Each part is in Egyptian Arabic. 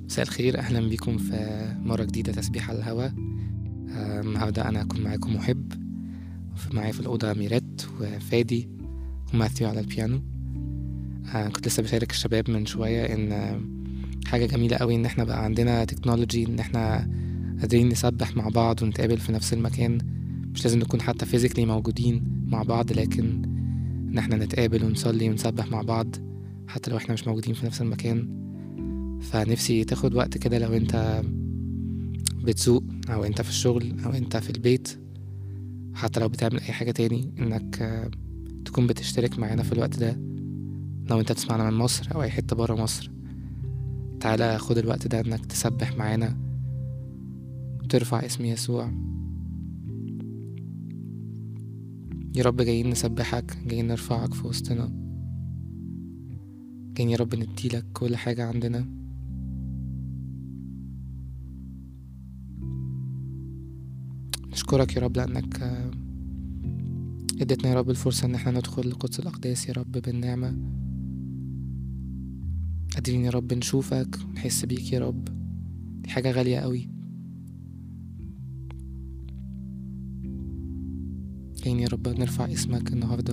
مساء الخير أهلا بكم في مرة جديدة تسبيح على الهوا آه، النهاردة أنا هكون معاكم محب وفي- معايا في الأوضة ميرات وفادي وماثيو على البيانو آه، كنت لسه بشارك الشباب من شوية إن آه، حاجة جميلة قوي إن إحنا بقى عندنا تكنولوجي إن إحنا قادرين نسبح مع بعض ونتقابل في نفس المكان مش لازم نكون حتى فيزيكلي موجودين مع بعض لكن إن إحنا نتقابل ونصلي ونسبح مع بعض حتى لو إحنا مش موجودين في نفس المكان فنفسي تاخد وقت كده لو انت بتسوق او انت في الشغل او انت في البيت حتى لو بتعمل اي حاجة تاني انك آه، تكون بتشترك معانا في الوقت ده لو انت بتسمعنا من مصر او اي حتة برا مصر تعالى خد الوقت ده انك تسبح معانا وترفع اسم يسوع يا رب جايين نسبحك جايين نرفعك في وسطنا جايين يا رب نديلك كل حاجة عندنا نشكرك يا رب لأنك آه، اديتنا يا رب الفرصة إن احنا ندخل لقدس الأقداس يا رب بالنعمة قادرين يا رب نشوفك ونحس بيك يا رب دي حاجة غالية قوي جايين يا رب نرفع اسمك النهاردة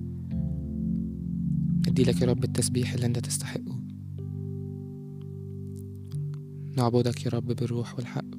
نديلك يا رب التسبيح اللي انت تستحقه نعبدك يا رب بالروح والحق